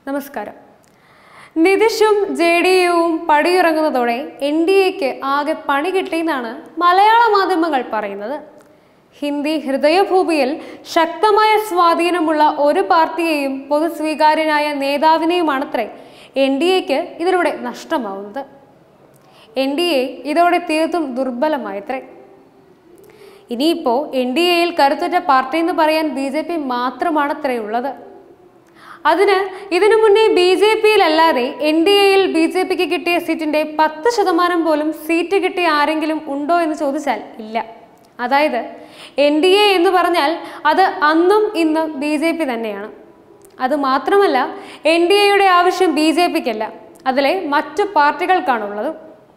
നമസ്കാരം നിതിഷും J D യുവും പടിയിറങ്ങുന്നതോടെ എൻ ഡി എക്ക് ആകെ പണി കിട്ടിയെന്നാണ് മലയാള മാധ്യമങ്ങൾ പറയുന്നത് ഹിന്ദി ഹൃദയഭൂമിയിൽ ശക്തമായ സ്വാധീനമുള്ള ഒരു പാർട്ടിയെയും പൊതുസ്വീകാര്യനായ നേതാവിനെയുമാണത്രേ എൻ ഡി എക്ക് ഇതിലൂടെ നഷ്ടമാവുന്നത് എൻ ഡി എ ഇതോടെ തീർത്തും ദുർബലമായത്രേ ഇനിയിപ്പോൾ എൻ ഡി എയിൽ കരുത്തുറ്റ പാർട്ടി എന്ന് പറയാൻ ബി ജെ പി മാത്രമാണത്രേ ഉള്ളത് അതിന് ഇതിനു മുന്നേ ബി ജെ പിയിലല്ലാതെ എൻ ഡി എയിൽ ബി ജെ പിക്ക് കിട്ടിയ സീറ്റിന്റെ പത്ത് ശതമാനം പോലും സീറ്റ് കിട്ടിയ ആരെങ്കിലും ഉണ്ടോ എന്ന് ചോദിച്ചാൽ ഇല്ല അതായത് എൻ ഡി എ എന്ന് പറഞ്ഞാൽ അത് അന്നും ഇന്നും ബി ജെ പി തന്നെയാണ് അത് മാത്രമല്ല എൻ ഡി എയുടെ ആവശ്യം ബി ജെ പിക്കല്ല അതിലെ മറ്റു പാർട്ടികൾക്കാണുള്ളത്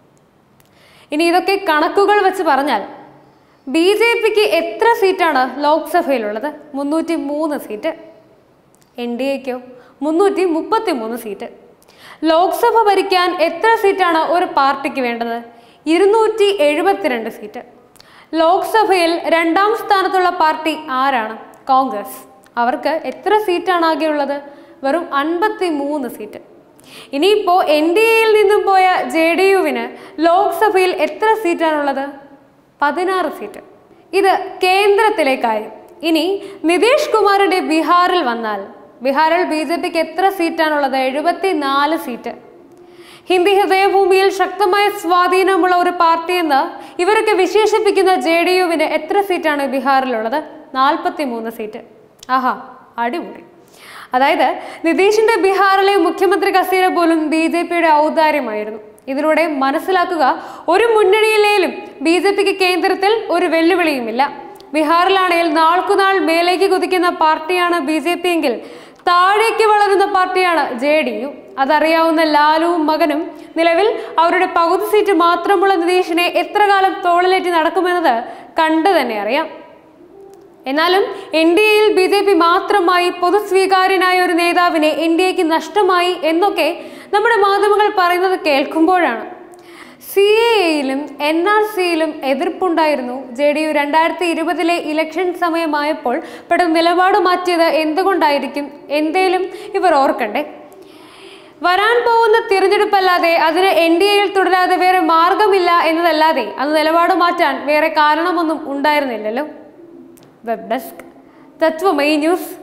ഇനി ഇതൊക്കെ കണക്കുകൾ വെച്ച് പറഞ്ഞാൽ ബി ജെ പിക്ക് എത്ര സീറ്റാണ് ലോക്സഭയിലുള്ളത് മുന്നൂറ്റി മൂന്ന് സീറ്റ് എൻ ഡി എക്കോ മുന്നൂറ്റി മുപ്പത്തി മൂന്ന് സീറ്റ് ലോക്സഭ ഭരിക്കാൻ എത്ര സീറ്റാണ് ഒരു പാർട്ടിക്ക് വേണ്ടത് ഇരുന്നൂറ്റി എഴുപത്തിരണ്ട് സീറ്റ് ലോക്സഭയിൽ രണ്ടാം സ്ഥാനത്തുള്ള പാർട്ടി ആരാണ് കോൺഗ്രസ് അവർക്ക് എത്ര സീറ്റാണ് ആകെയുള്ളത് വെറും അൻപത്തി മൂന്ന് സീറ്റ് ഇനിയിപ്പോ എൻ ഡി എയിൽ നിന്നും പോയ ജെ ഡി യുവിന് ലോക്സഭയിൽ എത്ര സീറ്റാണുള്ളത് പതിനാറ് സീറ്റ് ഇത് കേന്ദ്രത്തിലെ കാര്യം ഇനി നിതീഷ് കുമാറിന്റെ ബീഹാറിൽ വന്നാൽ ബീഹാറിൽ ബി ജെ പിക്ക് എത്ര സീറ്റാണുള്ളത് എഴുപത്തി നാല് സീറ്റ് ഹിന്ദി ഹൃദയഭൂമിയിൽ ശക്തമായ സ്വാധീനമുള്ള ഒരു പാർട്ടിയെന്ന് ഇവരൊക്കെ വിശേഷിപ്പിക്കുന്ന ജെ ഡി യുവിന് എത്ര സീറ്റാണ് ബീഹാറിലുള്ളത് നാൽപ്പത്തി മൂന്ന് സീറ്റ് ആഹാ അടിപൊളി അതായത് നിതീഷിന്റെ ബീഹാറിലെ മുഖ്യമന്ത്രി കസേര പോലും ബി ജെ പിയുടെ ഔദാര്യമായിരുന്നു ഇതിലൂടെ മനസ്സിലാക്കുക ഒരു മുന്നണിയിലേലും ബി ജെ പിക്ക് കേന്ദ്രത്തിൽ ഒരു വെല്ലുവിളിയുമില്ല ബീഹാറിലാണെങ്കിൽ നാൾക്കുനാൾ മേലേക്ക് കുതിക്കുന്ന പാർട്ടിയാണ് ബി ജെ പി എങ്കിൽ താഴേക്ക് വളരുന്ന പാർട്ടിയാണ് ജെ ഡി യു അതറിയാവുന്ന ലാലുവും മകനും നിലവിൽ അവരുടെ പകുതി സീറ്റ് മാത്രമുള്ള നിതീഷിനെ എത്ര കാലം തോളിലേറ്റി നടക്കുമെന്നത് കണ്ടു തന്നെ അറിയാം എന്നാലും എൻ ഡി എയിൽ ബി ജെ പി മാത്രമായി പൊതുസ്വീകാര്യനായ ഒരു നേതാവിനെ എൻ ഡി എക്ക് നഷ്ടമായി എന്നൊക്കെ നമ്മുടെ മാധ്യമങ്ങൾ പറയുന്നത് കേൾക്കുമ്പോഴാണ് സി എയിലും എൻ ആർ സിയിലും എതിർപ്പുണ്ടായിരുന്നു ജെ ഡി യു രണ്ടായിരത്തി ഇരുപതിലെ ഇലക്ഷൻ സമയമായപ്പോൾ പെട്ടെന്ന് നിലപാട് മാറ്റിയത് എന്തുകൊണ്ടായിരിക്കും എന്തേലും ഇവർ ഓർക്കണ്ടേ വരാൻ പോകുന്ന തിരഞ്ഞെടുപ്പല്ലാതെ അതിന് എൻ ഡി എയിൽ തുടരാതെ വേറെ മാർഗമില്ല എന്നതല്ലാതെ അത് നിലപാട് മാറ്റാൻ വേറെ കാരണമൊന്നും ഉണ്ടായിരുന്നില്ലല്ലോ വെബ് ഡെസ്ക് തത്വമയി ന്യൂസ്